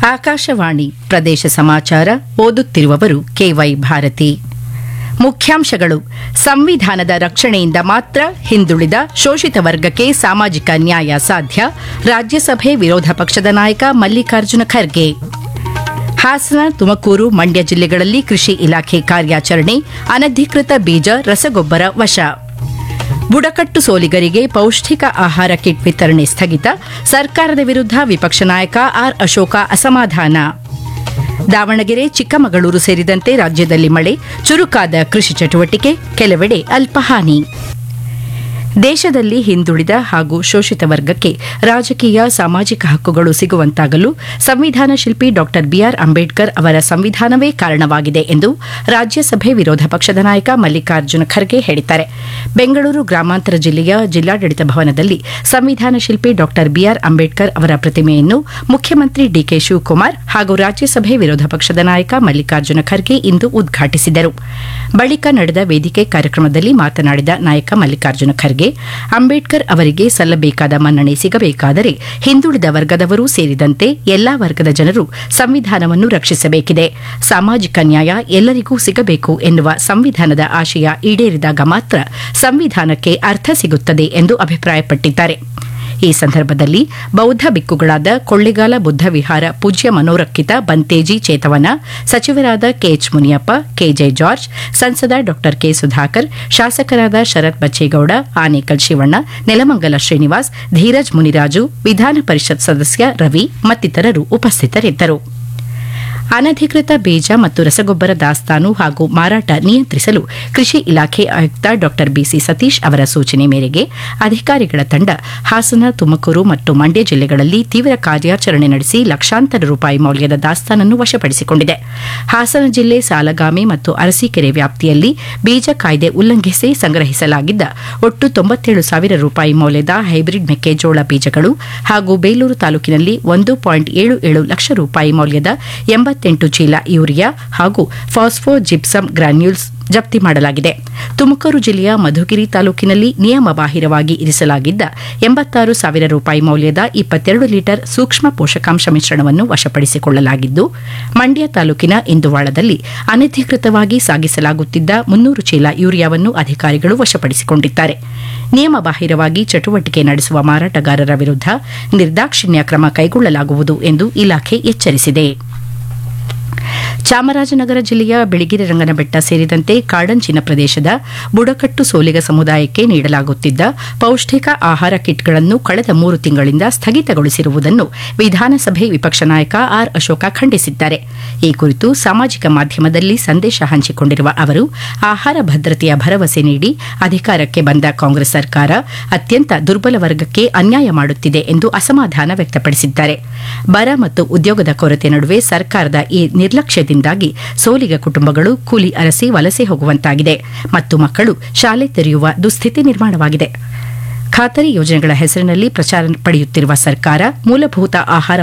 ಆಕಾಶವಾಣಿ ಪ್ರದೇಶ ಸಮಾಚಾರ ಓದುತ್ತಿರುವವರು ಕೆವೈ ಭಾರತಿ ಮುಖ್ಯಾಂಶಗಳು ಸಂವಿಧಾನದ ರಕ್ಷಣೆಯಿಂದ ಮಾತ್ರ ಹಿಂದುಳಿದ ಶೋಷಿತ ವರ್ಗಕ್ಕೆ ಸಾಮಾಜಿಕ ನ್ಯಾಯ ಸಾಧ್ಯ ರಾಜ್ಯಸಭೆ ವಿರೋಧ ಪಕ್ಷದ ನಾಯಕ ಮಲ್ಲಿಕಾರ್ಜುನ ಖರ್ಗೆ ಹಾಸನ ತುಮಕೂರು ಮಂಡ್ಯ ಜಿಲ್ಲೆಗಳಲ್ಲಿ ಕೃಷಿ ಇಲಾಖೆ ಕಾರ್ಯಾಚರಣೆ ಅನಧಿಕೃತ ಬೀಜ ರಸಗೊಬ್ಬರ ವಶ ಬುಡಕಟ್ಟು ಸೋಲಿಗರಿಗೆ ಪೌಷ್ಟಿಕ ಆಹಾರ ಕಿಟ್ ವಿತರಣೆ ಸ್ಥಗಿತ ಸರ್ಕಾರದ ವಿರುದ್ಧ ವಿಪಕ್ಷ ನಾಯಕ ಆರ್ ಅಶೋಕ ಅಸಮಾಧಾನ ದಾವಣಗೆರೆ ಚಿಕ್ಕಮಗಳೂರು ಸೇರಿದಂತೆ ರಾಜ್ಯದಲ್ಲಿ ಮಳೆ ಚುರುಕಾದ ಕೃಷಿ ಚಟುವಟಿಕೆ ಕೆಲವೆಡೆ ಅಲ್ಪಹಾನಿ ದೇಶದಲ್ಲಿ ಹಿಂದುಳಿದ ಹಾಗೂ ಶೋಷಿತ ವರ್ಗಕ್ಕೆ ರಾಜಕೀಯ ಸಾಮಾಜಿಕ ಹಕ್ಕುಗಳು ಸಿಗುವಂತಾಗಲು ಸಂವಿಧಾನ ಶಿಲ್ಪಿ ಡಾ ಬಿಆರ್ ಅಂಬೇಡ್ಕರ್ ಅವರ ಸಂವಿಧಾನವೇ ಕಾರಣವಾಗಿದೆ ಎಂದು ರಾಜ್ಯಸಭೆ ವಿರೋಧ ಪಕ್ಷದ ನಾಯಕ ಮಲ್ಲಿಕಾರ್ಜುನ ಖರ್ಗೆ ಹೇಳಿದ್ದಾರೆ ಬೆಂಗಳೂರು ಗ್ರಾಮಾಂತರ ಜಿಲ್ಲೆಯ ಜಿಲ್ಲಾಡಳಿತ ಭವನದಲ್ಲಿ ಸಂವಿಧಾನ ಶಿಲ್ಪಿ ಡಾ ಬಿಆರ್ ಅಂಬೇಡ್ಕರ್ ಅವರ ಪ್ರತಿಮೆಯನ್ನು ಮುಖ್ಯಮಂತ್ರಿ ಡಿಕೆ ಶಿವಕುಮಾರ್ ಹಾಗೂ ರಾಜ್ಯಸಭೆ ವಿರೋಧ ಪಕ್ಷದ ನಾಯಕ ಮಲ್ಲಿಕಾರ್ಜುನ ಖರ್ಗೆ ಇಂದು ಉದ್ಘಾಟಿಸಿದರು ಬಳಿಕ ನಡೆದ ವೇದಿಕೆ ಕಾರ್ಯಕ್ರಮದಲ್ಲಿ ಮಾತನಾಡಿದ ನಾಯಕ ಮಲ್ಲಿಕಾರ್ಜುನ ಖರ್ಗೆ ಅಂಬೇಡ್ಕರ್ ಅವರಿಗೆ ಸಲ್ಲಬೇಕಾದ ಮನ್ನಣೆ ಸಿಗಬೇಕಾದರೆ ಹಿಂದುಳಿದ ವರ್ಗದವರೂ ಸೇರಿದಂತೆ ಎಲ್ಲಾ ವರ್ಗದ ಜನರು ಸಂವಿಧಾನವನ್ನು ರಕ್ಷಿಸಬೇಕಿದೆ ಸಾಮಾಜಿಕ ನ್ಯಾಯ ಎಲ್ಲರಿಗೂ ಸಿಗಬೇಕು ಎನ್ನುವ ಸಂವಿಧಾನದ ಆಶಯ ಈಡೇರಿದಾಗ ಮಾತ್ರ ಸಂವಿಧಾನಕ್ಕೆ ಅರ್ಥ ಸಿಗುತ್ತದೆ ಎಂದು ಅಭಿಪ್ರಾಯಪಟ್ಟಿದ್ದಾರೆ ಈ ಸಂದರ್ಭದಲ್ಲಿ ಬೌದ್ಧ ಬಿಕ್ಕುಗಳಾದ ಕೊಳ್ಳಿಗಾಲ ಬುದ್ಧ ವಿಹಾರ ಪೂಜ್ಯ ಮನೋರಕ್ಷಿತ ಬಂತೇಜಿ ಚೇತವನ ಸಚಿವರಾದ ಕೆಎಚ್ ಮುನಿಯಪ್ಪ ಕೆಜೆ ಜಾರ್ಜ್ ಸಂಸದ ಡಾ ಕೆ ಸುಧಾಕರ್ ಶಾಸಕರಾದ ಶರತ್ ಬಚ್ಚೇಗೌಡ ಆನೇಕಲ್ ಶಿವಣ್ಣ ನೆಲಮಂಗಲ ಶ್ರೀನಿವಾಸ್ ಧೀರಜ್ ಮುನಿರಾಜು ವಿಧಾನ ಪರಿಷತ್ ಸದಸ್ಯ ರವಿ ಮತ್ತಿತರರು ಉಪಸ್ಥಿತರಿದ್ದರು ಅನಧಿಕೃತ ಬೀಜ ಮತ್ತು ರಸಗೊಬ್ಬರ ದಾಸ್ತಾನು ಹಾಗೂ ಮಾರಾಟ ನಿಯಂತ್ರಿಸಲು ಕೃಷಿ ಇಲಾಖೆ ಆಯುಕ್ತ ಡಾ ಬಿಸಿ ಸತೀಶ್ ಅವರ ಸೂಚನೆ ಮೇರೆಗೆ ಅಧಿಕಾರಿಗಳ ತಂಡ ಹಾಸನ ತುಮಕೂರು ಮತ್ತು ಮಂಡ್ಯ ಜಿಲ್ಲೆಗಳಲ್ಲಿ ತೀವ್ರ ಕಾರ್ಯಾಚರಣೆ ನಡೆಸಿ ಲಕ್ಷಾಂತರ ರೂಪಾಯಿ ಮೌಲ್ಯದ ದಾಸ್ತಾನನ್ನು ವಶಪಡಿಸಿಕೊಂಡಿದೆ ಹಾಸನ ಜಿಲ್ಲೆ ಸಾಲಗಾಮಿ ಮತ್ತು ಅರಸೀಕೆರೆ ವ್ಯಾಪ್ತಿಯಲ್ಲಿ ಬೀಜ ಕಾಯ್ದೆ ಉಲ್ಲಂಘಿಸಿ ಸಂಗ್ರಹಿಸಲಾಗಿದ್ದ ಒಟ್ಟು ತೊಂಬತ್ತೇಳು ಸಾವಿರ ರೂಪಾಯಿ ಮೌಲ್ಯದ ಹೈಬ್ರಿಡ್ ಮೆಕ್ಕೆಜೋಳ ಬೀಜಗಳು ಹಾಗೂ ಬೇಲೂರು ತಾಲೂಕಿನಲ್ಲಿ ಒಂದು ಪಾಯಿಂಟ್ ಏಳು ಏಳು ಲಕ್ಷ ರೂಪಾಯಿ ಮೌಲ್ಯದ ಎಂಬತ್ತೆಂಟು ಚೀಲ ಯೂರಿಯಾ ಹಾಗೂ ಫಾಸ್ಫೋ ಜಿಪ್ಸಮ್ ಗ್ರಾನ್ಯೂಲ್ಸ್ ಜಪ್ತಿ ಮಾಡಲಾಗಿದೆ ತುಮಕೂರು ಜಿಲ್ಲೆಯ ಮಧುಗಿರಿ ತಾಲೂಕಿನಲ್ಲಿ ನಿಯಮಬಾಹಿರವಾಗಿ ಇರಿಸಲಾಗಿದ್ದ ಎಂಬತ್ತಾರು ಸಾವಿರ ರೂಪಾಯಿ ಮೌಲ್ಯದ ಇಪ್ಪತ್ತೆರಡು ಲೀಟರ್ ಸೂಕ್ಷ್ಮ ಪೋಷಕಾಂಶ ಮಿಶ್ರಣವನ್ನು ವಶಪಡಿಸಿಕೊಳ್ಳಲಾಗಿದ್ದು ಮಂಡ್ಯ ತಾಲೂಕಿನ ಇಂದುವಾಳದಲ್ಲಿ ಅನಧಿಕೃತವಾಗಿ ಸಾಗಿಸಲಾಗುತ್ತಿದ್ದ ಮುನ್ನೂರು ಚೀಲ ಯೂರಿಯಾವನ್ನು ಅಧಿಕಾರಿಗಳು ವಶಪಡಿಸಿಕೊಂಡಿದ್ದಾರೆ ನಿಯಮಬಾಹಿರವಾಗಿ ಚಟುವಟಿಕೆ ನಡೆಸುವ ಮಾರಾಟಗಾರರ ವಿರುದ್ಧ ನಿರ್ದಾಕ್ಷಿಣ್ಯ ಕ್ರಮ ಕೈಗೊಳ್ಳಲಾಗುವುದು ಎಂದು ಇಲಾಖೆ ಎಚ್ಚರಿಸಿದೆ ಚಾಮರಾಜನಗರ ಜಿಲ್ಲೆಯ ಬಿಳಿಗಿರಿ ರಂಗನಬೆಟ್ಟ ಸೇರಿದಂತೆ ಕಾಡಂಚಿನ ಪ್ರದೇಶದ ಬುಡಕಟ್ಟು ಸೋಲಿಗ ಸಮುದಾಯಕ್ಕೆ ನೀಡಲಾಗುತ್ತಿದ್ದ ಪೌಷ್ಟಿಕ ಆಹಾರ ಕಿಟ್ಗಳನ್ನು ಕಳೆದ ಮೂರು ತಿಂಗಳಿಂದ ಸ್ಥಗಿತಗೊಳಿಸಿರುವುದನ್ನು ವಿಧಾನಸಭೆ ವಿಪಕ್ಷ ನಾಯಕ ಆರ್ ಅಶೋಕ ಖಂಡಿಸಿದ್ದಾರೆ ಈ ಕುರಿತು ಸಾಮಾಜಿಕ ಮಾಧ್ಯಮದಲ್ಲಿ ಸಂದೇಶ ಹಂಚಿಕೊಂಡಿರುವ ಅವರು ಆಹಾರ ಭದ್ರತೆಯ ಭರವಸೆ ನೀಡಿ ಅಧಿಕಾರಕ್ಕೆ ಬಂದ ಕಾಂಗ್ರೆಸ್ ಸರ್ಕಾರ ಅತ್ಯಂತ ದುರ್ಬಲ ವರ್ಗಕ್ಕೆ ಅನ್ಯಾಯ ಮಾಡುತ್ತಿದೆ ಎಂದು ಅಸಮಾಧಾನ ವ್ಯಕ್ತಪಡಿಸಿದ್ದಾರೆ ಬರ ಮತ್ತು ಉದ್ಯೋಗದ ಕೊರತೆ ನಡುವೆ ಸರ್ಕಾರದ ಈ ನಿರ್ಲಕ್ಷ್ಯದಿಂದಾಗಿ ಸೋಲಿಗ ಕುಟುಂಬಗಳು ಕೂಲಿ ಅರಸಿ ವಲಸೆ ಹೋಗುವಂತಾಗಿದೆ ಮತ್ತು ಮಕ್ಕಳು ಶಾಲೆ ತೆರೆಯುವ ದುಸ್ಥಿತಿ ನಿರ್ಮಾಣವಾಗಿದೆ ಖಾತರಿ ಯೋಜನೆಗಳ ಹೆಸರಿನಲ್ಲಿ ಪ್ರಚಾರ ಪಡೆಯುತ್ತಿರುವ ಸರ್ಕಾರ ಮೂಲಭೂತ ಆಹಾರ